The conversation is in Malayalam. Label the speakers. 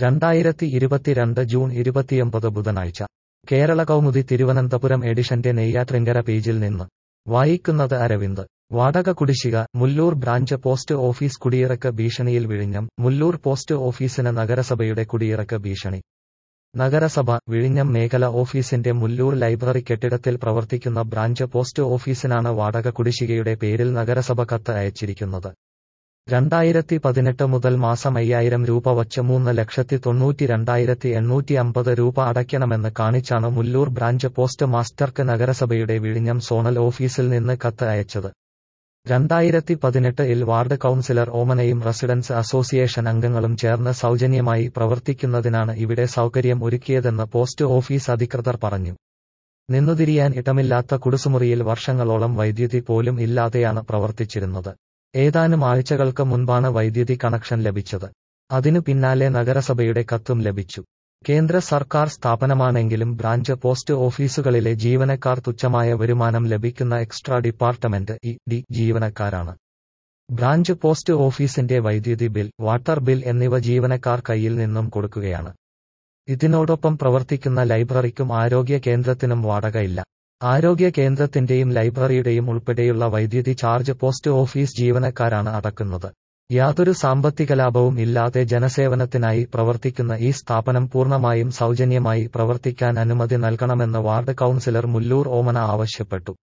Speaker 1: രണ്ടായിരത്തി ഇരുപത്തിരണ്ട് ജൂൺ ഇരുപത്തിയൊമ്പത് ബുധനാഴ്ച കേരള കൗമുദി തിരുവനന്തപുരം എഡിഷന്റെ നെയ്യാറ്റിൻകര പേജിൽ നിന്ന് വായിക്കുന്നത് അരവിന്ദ് വാടക കുടിശ്ശിക മുല്ലൂർ ബ്രാഞ്ച് പോസ്റ്റ് ഓഫീസ് കുടിയിറക്ക് ഭീഷണിയിൽ വിഴിഞ്ഞം മുല്ലൂർ പോസ്റ്റ് ഓഫീസിന് നഗരസഭയുടെ കുടിയിറക്ക് ഭീഷണി നഗരസഭ വിഴിഞ്ഞം മേഖല ഓഫീസിന്റെ മുല്ലൂർ ലൈബ്രറി കെട്ടിടത്തിൽ പ്രവർത്തിക്കുന്ന ബ്രാഞ്ച് പോസ്റ്റ് ഓഫീസിനാണ് വാടക കുടിശ്ശികയുടെ പേരിൽ നഗരസഭ കത്ത് അയച്ചിരിക്കുന്നത് രണ്ടായിരത്തി പതിനെട്ട് മുതൽ മാസം അയ്യായിരം രൂപ വച്ച് മൂന്ന് ലക്ഷത്തി തൊണ്ണൂറ്റി രണ്ടായിരത്തി എണ്ണൂറ്റി അമ്പത് രൂപ അടയ്ക്കണമെന്ന് കാണിച്ചാണ് മുല്ലൂർ ബ്രാഞ്ച് പോസ്റ്റ് മാസ്റ്റർക്ക് നഗരസഭയുടെ വിഴിഞ്ഞം സോണൽ ഓഫീസിൽ നിന്ന് കത്ത് അയച്ചത് രണ്ടായിരത്തി പതിനെട്ട് ഇൽ വാർഡ് കൌൺസിലർ ഓമനയും റെസിഡൻസ് അസോസിയേഷൻ അംഗങ്ങളും ചേർന്ന് സൗജന്യമായി പ്രവർത്തിക്കുന്നതിനാണ് ഇവിടെ സൗകര്യം ഒരുക്കിയതെന്ന് പോസ്റ്റ് ഓഫീസ് അധികൃതർ പറഞ്ഞു നിന്നുതിരിയാൻ ഇടമില്ലാത്ത കുടുസുമുറിയിൽ വർഷങ്ങളോളം വൈദ്യുതി പോലും ഇല്ലാതെയാണ് പ്രവർത്തിച്ചിരുന്നത് ഏതാനും ആഴ്ചകൾക്ക് മുൻപാണ് വൈദ്യുതി കണക്ഷൻ ലഭിച്ചത് അതിനു പിന്നാലെ നഗരസഭയുടെ കത്തും ലഭിച്ചു കേന്ദ്ര സർക്കാർ സ്ഥാപനമാണെങ്കിലും ബ്രാഞ്ച് പോസ്റ്റ് ഓഫീസുകളിലെ ജീവനക്കാർ തുച്ഛമായ വരുമാനം ലഭിക്കുന്ന എക്സ്ട്രാ ഡിപ്പാർട്ട്മെന്റ് ഇ ഡി ജീവനക്കാരാണ് ബ്രാഞ്ച് പോസ്റ്റ് ഓഫീസിന്റെ വൈദ്യുതി ബിൽ വാട്ടർ ബിൽ എന്നിവ ജീവനക്കാർ കയ്യിൽ നിന്നും കൊടുക്കുകയാണ് ഇതിനോടൊപ്പം പ്രവർത്തിക്കുന്ന ലൈബ്രറിക്കും ആരോഗ്യ കേന്ദ്രത്തിനും വാടകയില്ല ആരോഗ്യ കേന്ദ്രത്തിന്റെയും ലൈബ്രറിയുടെയും ഉൾപ്പെടെയുള്ള വൈദ്യുതി ചാർജ് പോസ്റ്റ് ഓഫീസ് ജീവനക്കാരാണ് അടക്കുന്നത് യാതൊരു സാമ്പത്തിക ലാഭവും ഇല്ലാതെ ജനസേവനത്തിനായി പ്രവർത്തിക്കുന്ന ഈ സ്ഥാപനം പൂർണ്ണമായും സൗജന്യമായി പ്രവർത്തിക്കാൻ അനുമതി നൽകണമെന്ന് വാർഡ് കൌൺസിലർ മുല്ലൂർ ഓമന ആവശ്യപ്പെട്ടു